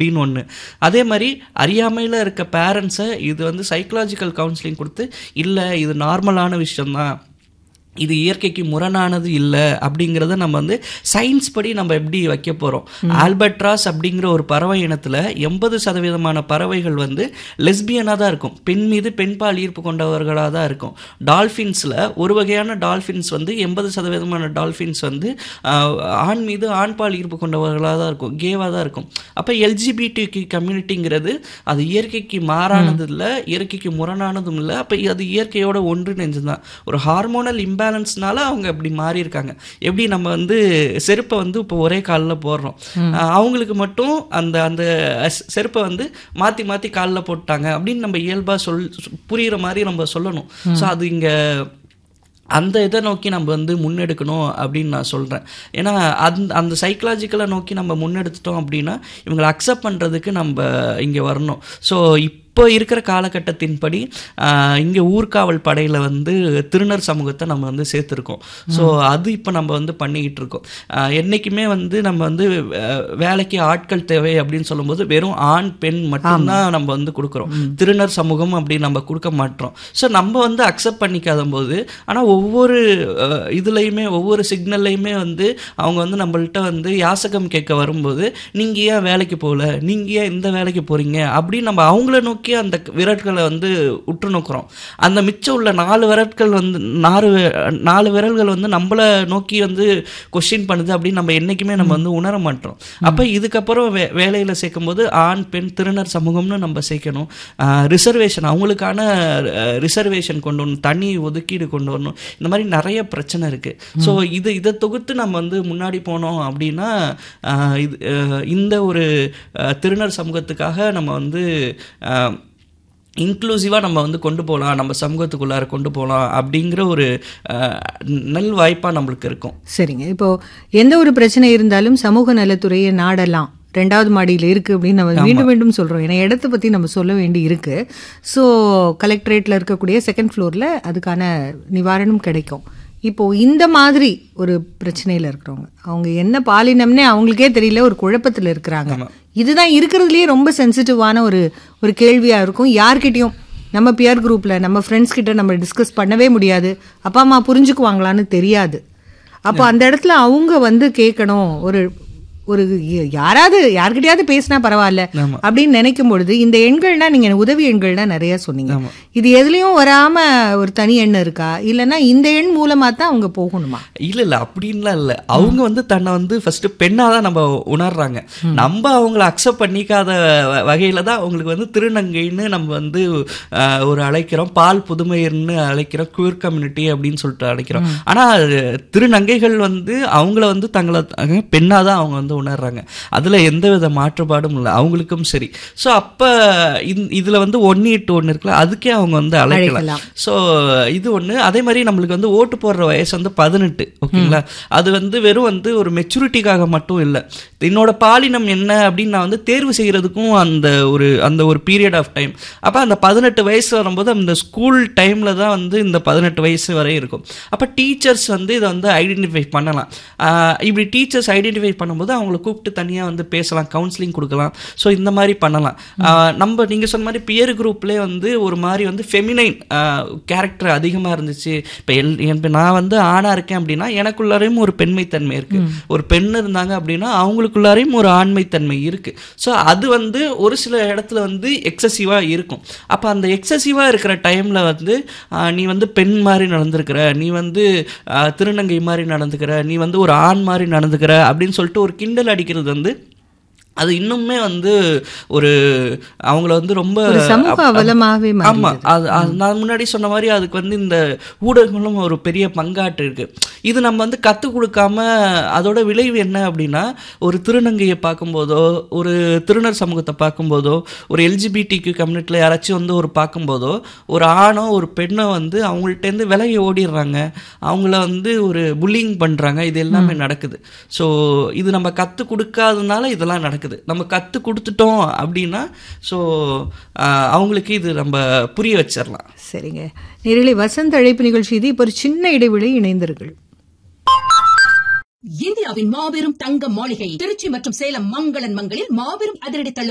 அப்படின்னு ஒன்று அதே மாதிரி அறியாமையில் இருக்க பேரண்ட்ஸை இது வந்து சைக்கலாஜிக்கல் கவுன்சிலிங் கொடுத்து இல்லை இது நார்மலான விஷயம்தான் இது இயற்கைக்கு முரணானது இல்லை அப்படிங்கிறத நம்ம வந்து சயின்ஸ் படி நம்ம எப்படி வைக்க போகிறோம் ஆல்பட்ராஸ் அப்படிங்கிற ஒரு பறவை இனத்தில் எண்பது சதவீதமான பறவைகள் வந்து லெஸ்பியனாக தான் இருக்கும் பெண் மீது பெண்பால் ஈர்ப்பு கொண்டவர்களாக தான் இருக்கும் டால்ஃபின்ஸில் ஒரு வகையான டால்ஃபின்ஸ் வந்து எண்பது சதவீதமான டால்ஃபின்ஸ் வந்து ஆஹ், ஆண் மீது ஆண்பால் ஈர்ப்பு கொண்டவர்களாக தான் இருக்கும் கேவாக தான் இருக்கும் அப்போ எல்ஜிபிடி கம்யூனிட்டிங்கிறது அது இயற்கைக்கு மாறானது இல்லை இயற்கைக்கு முரணானதும் இல்லை அப்போ அது இயற்கையோட ஒன்றிணைஞ்சு தான் ஒரு ஹார்மோனல் இம்பேலன்ஸ்னால அவங்க அப்படி மாறி இருக்காங்க எப்படி நம்ம வந்து செருப்பை வந்து இப்போ ஒரே காலில் போடுறோம் ஆஹ் அவங்களுக்கு மட்டும் அந்த அந்த அஸ்- செருப்பை வந்து மாற்றி மாற்றி காலில் போட்டாங்க அப்படின்னு நம்ம இயல்பாக சொல் புரியுற மாதிரி நம்ம சொல்லணும் ஸோ அது இங்கே அந்த இதை நோக்கி நம்ம வந்து முன்னெடுக்கணும் அப்படின்னு நான் சொல்கிறேன் ஏன்னா அந்த அந்த சைக்கலாஜிக்கலை நோக்கி நம்ம முன்னெடுத்துட்டோம் அப்படின்னா இவங்களை அக்செப்ட் பண்ணுறதுக்கு நம்ம இங்கே வரணும் ஸோ இப்போ இருக்கிற காலகட்டத்தின்படி இங்கே ஊர்காவல் படையில் வந்து திருநர் சமூகத்தை நம்ம வந்து சேர்த்துருக்கோம் ஸோ அது இப்போ நம்ம வந்து பண்ணிக்கிட்டு இருக்கோம் ஆஹ் என்னைக்குமே வந்து நம்ம வந்து அஹ், வேலைக்கு ஆட்கள் தேவை அப்படின்னு சொல்லும்போது வெறும் ஆண் பெண் மட்டும்தான் நம்ம வந்து கொடுக்குறோம் திருநர் சமூகம் அப்படி நம்ம கொடுக்க மாட்டோம் ஸோ நம்ம வந்து அக்செப்ட் பண்ணிக்காத போது ஆனால் ஒவ்வொரு அஹ், இதுலயுமே ஒவ்வொரு சிக்னல்லையுமே வந்து அவங்க வந்து நம்மள்ட்ட வந்து யாசகம் கேட்க வரும்போது நீங்க ஏன் வேலைக்கு போகல நீங்க ஏன் இந்த வேலைக்கு போறீங்க அப்படின்னு நம்ம அவங்கள நோக்கி அந்த விரல்களை வந்து உற்று நோக்குறோம் அந்த மிச்சம் உள்ள நாலு விரல்கள் வந்து நாலு வி- நாலு விரல்கள் வந்து நம்மள நோக்கி வந்து கொஸ்டின் பண்ணுது அப்படின்னு நம்ம என்னைக்குமே நம்ம வந்து உணர மாட்டோம் அப்ப இதுக்கப்புறம் வே வேலையில சேர்க்கும் போது ஆண் பெண் திருநர் சமூகம்னு நம்ம சேர்க்கணும் ரிசர்வேஷன் அவங்களுக்கான ரிசர்வேஷன் கொண்டு வரணும் தனி ஒதுக்கீடு கொண்டு வரணும் இந்த மாதிரி நிறைய பிரச்சனை இருக்கு ஸோ இது இதை தொகுத்து நம்ம வந்து முன்னாடி போனோம் அப்படின்னா ஆஹ் இது ஆஹ் இந்த ஒரு ஆஹ் திருநர் சமூகத்துக்காக நம்ம வந்து ஆஹ் இன்க்ளூசிவாக நம்ம வந்து கொண்டு போகலாம் நம்ம சமூகத்துக்குள்ளார கொண்டு போகலாம் அப்படிங்கிற ஒரு ஆஹ், நல் வாய்ப்பாக நம்மளுக்கு இருக்கும் சரிங்க இப்போ எந்த ஒரு பிரச்சனை இருந்தாலும் சமூக நலத்துறையை நாடலாம் ரெண்டாவது மாடியில் இருக்கு அப்படின்னு நம்ம மீண்டும் மீண்டும் சொல்றோம் ஏன்னா இடத்த பத்தி நம்ம சொல்ல வேண்டி இருக்கு ஸோ கலெக்டரேட்ல இருக்கக்கூடிய செகண்ட் ஃப்ளோர்ல அதுக்கான நிவாரணம் கிடைக்கும் இப்போ இந்த மாதிரி ஒரு பிரச்சனையில இருக்கிறவங்க அவங்க என்ன பாலினம்னே அவங்களுக்கே தெரியல ஒரு குழப்பத்துல இருக்கிறாங்க இதுதான் இருக்கிறதுலயே ரொம்ப சென்சிட்டிவான ஒரு ஒரு கேள்வியா இருக்கும் யார்கிட்டயும் நம்ம பியர் குரூப்ல நம்ம ஃப்ரெண்ட்ஸ் கிட்ட நம்ம டிஸ்கஸ் பண்ணவே முடியாது அப்பா அம்மா புரிஞ்சுக்குவாங்களான்னு தெரியாது அப்போ அந்த இடத்துல அவங்க வந்து கேட்கணும் ஒரு ஒரு ய- யாராவது யார்கிட்டயாவது பேசினா பரவாயில்ல ஆமா. அப்படின்னு நினைக்கும் பொழுது இந்த எண்கள்னா நீங்க உதவி எண்கள்னா நிறைய சொன்னீங்க ஆமா. இது எதுலயும் வராம ஒரு தனி எண் இருக்கா இல்லைன்னா இந்த எண் மூலமா தான் அவங்க போகணுமா இல்ல இல்ல அப்படின்லாம் இல்ல அவங்க வந்து தன்னை வந்து ஃபர்ஸ்ட் பெண்ணா தான் நம்ம உணர்றாங்க நம்ம அவங்கள அக்செப்ட் பண்ணிக்காத வ- வகையில தான் அவங்களுக்கு வந்து திருநங்கைன்னு நம்ம வந்து ஆஹ், ஒரு அழைக்கிறோம் பால் புதுமையர்னு அழைக்கிறோம் குயர் கம்யூனிட்டி அப்படின்னு சொல்லிட்டு அழைக்கிறோம் ஆனா அது திருநங்கைகள் வந்து அவங்கள வந்து தங்களை த- பெண்ணா தான் அவங்க வந்து உணர்றாங்க அதுல எந்த வித மாற்றுப்பாடும் இல்லை அவங்களுக்கும் சரி ஸோ அப்ப இந்த- இதுல வந்து ஒன் இட்டு ஒன்று இருக்குல்ல அதுக்கே அவங்க வந்து அழைக்கலாம் அழைக்கலாம். ஸோ இது ஒன்று அதே மாதிரி நம்மளுக்கு வந்து ஓட்டு போடுற வயசு வந்து பதினெட்டு ஓகேங்களா அது வந்து வெறும் வந்து ஒரு மெச்சூரிட்டிக்காக மட்டும் இல்லை என்னோட பாலினம் என்ன அப்படின்னு நான் வந்து தேர்வு செய்யறதுக்கும் அந்த ஒரு அந்த ஒரு பீரியட் ஆஃப் டைம் அப்போ அந்த பதினெட்டு வயசு வரும்போது அந்த ஸ்கூல் டைமில் தான் வந்து இந்த பதினெட்டு வயசு வரை இருக்கும் அப்போ டீச்சர்ஸ் வந்து இதை வந்து ஐடென்டிஃபை பண்ணலாம் ஆஹ் இப்படி டீச்சர்ஸ் ஐடென்டிஃபை பண்ணும்போது அவங்கள கூப்பிட்டு தனியாக வந்து பேசலாம் கவுன்சிலிங் கொடுக்கலாம் ஸோ இந்த மாதிரி பண்ணலாம் ஆஹ் நம்ம நீங்கள் சொன்ன மாதிரி பியர் குரூப்லேயே வந்து ஒரு மாதிரி வந்து ஃபெமினைன் கேரக்டர் அதிகமாக இருந்துச்சு இப்போ எல் இப்ப நான் வந்து ஆணாக இருக்கேன் அப்படின்னா எனக்குள்ளாரையும் ஒரு பெண்மைத்தன்மை இருக்குது ஒரு பெண் இருந்தாங்க அப்படின்னா அவங்களுக்குள்ளாரையும் ஒரு ஆண்மைத்தன்மை இருக்குது ஸோ அது வந்து ஒரு சில இடத்துல வந்து எக்ஸசிவாக இருக்கும் அப்போ அந்த எக்ஸசிவாக இருக்கிற டைமில் வந்து ஆஹ் நீ வந்து பெண் மாதிரி நடந்திருக்கிற நீ வந்து ஆஹ் திருநங்கை மாதிரி நடந்துக்கிற நீ வந்து ஒரு ஆண் மாதிரி நடந்துக்கிற அப்படின்னு சொல்லிட்டு ஒரு கிண்டல் அடிக்கிறது வந்து அது இன்னுமே வந்து ஒரு அவங்கள வந்து ரொம்ப ஒரு சமூக அப்- அப்- அவலமாவே மாறி ஆமா அது அது நான் முன்னாடி சொன்ன மாதிரி அதுக்கு வந்து இந்த ஊடகங்களும் ஒரு பெரிய பங்காற்று இருக்கு இது நம்ம வந்து கற்றுக் கொடுக்காம அதோட விளைவு என்ன அப்படின்னா ஒரு திருநங்கையை பார்க்கும்போதோ ஒரு திருநர் சமூகத்தை பார்க்கும்போதோ ஒரு எல்ஜிபிடிக்கு கம்யூனிட்டியில் யாராச்சும் வந்து ஒரு பார்க்கும்போதோ ஒரு ஆணோ ஒரு பெண்ணோ வந்து அவங்கள்ட்டேருந்து விலகி ஓடிடுறாங்க அவங்கள வந்து ஒரு புல்லிங் பண்ணுறாங்க இது எல்லாமே நடக்குது ஸோ இது நம்ம கற்றுக் கொடுக்காதனால இதெல்லாம் நடக்குது நம்ம கற்றுக் கொடுத்துட்டோம் அப்படின்னா ஸோ அவங்களுக்கு இது நம்ம புரிய வச்சிடலாம் சரிங்க நேரிலே வசந்த அழைப்பு நிகழ்ச்சி இது இப்போ ஒரு சின்ன இடைவெளி இணைந்தீர்கள் இந்தியாவின் மாபெரும் தங்க மாளிகை திருச்சி மற்றும் சேலம் மங்களன் மங்களில் மாபெரும் அதிரடி தள்ளுபடி